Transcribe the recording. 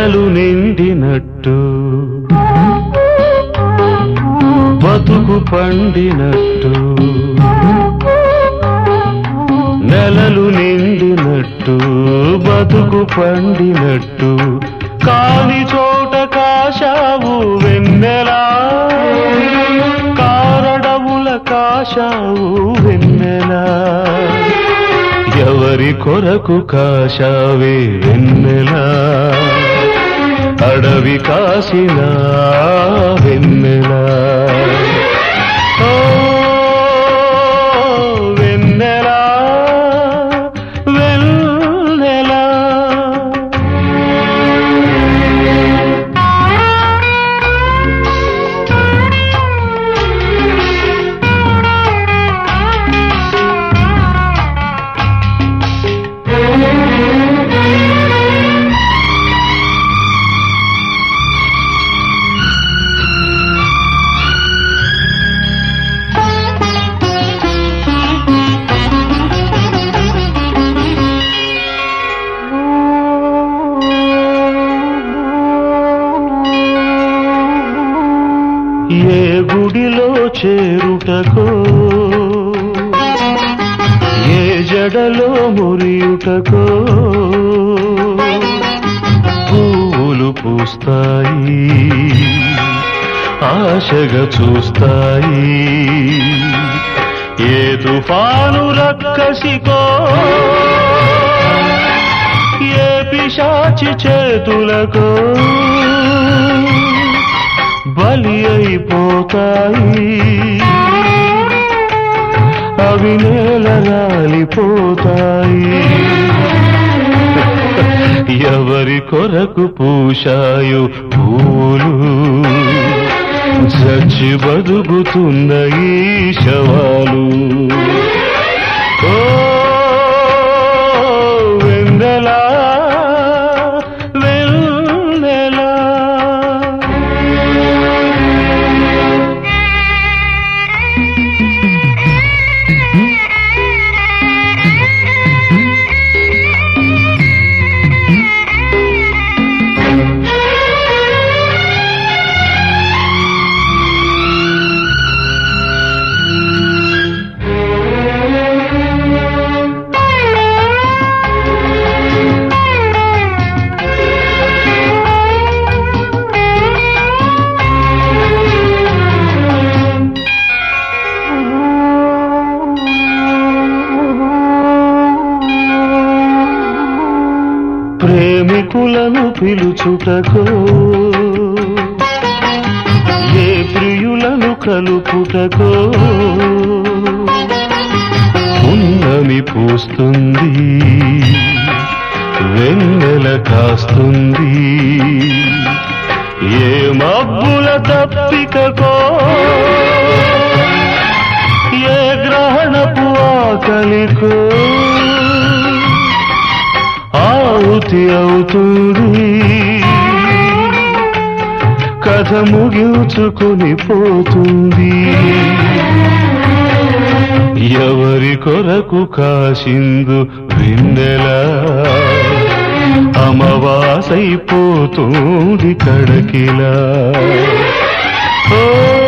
నెలలు నిండినట్టు బతుకు పండినట్టు నెలలు నిండినట్టు బతుకు పండినట్టు కాని చోట కాశావు వెన్నెలా కారడముల కాశావు వెన్నెలా ఎవరి కొరకు కాశావే వెన్నెలా అడవి కాసిన వెన్నెలా ఓ వెన్నెలా వెన్నెలా ఏ గుడిలో చేరుటకో ఏ జడలో మురియుటకో పువ్వులు పూస్తాయి ఆశగా చూస్తాయి ఏ తుఫాను రక్కసికో ఏ పిశాచి చేతులకో బలి అయిపోతాయి అవి నేల రాలిపోతాయి ఎవరి కొరకు పూశాయో పూలు చచ్చి బతుకుతున్న ఈ శవాలు ఓ వెన్నెలా వెన్నెలా ప్రేమికులను పిలుచుటకో ఏ ప్రియులను కలుపుటకో ఉన్నమి పూస్తుంది వెన్నెల కాస్తుంది ఏ మబ్బుల తప్పికకో ఏ గ్రహణపు ఆకలికో ఆవుతి అవుతుంది కథ ముగించుకుని పోతుంది ఎవరి కొరకు కాసిందు వెన్నెల అమవాసైపోతుంది కడకిలా ఓ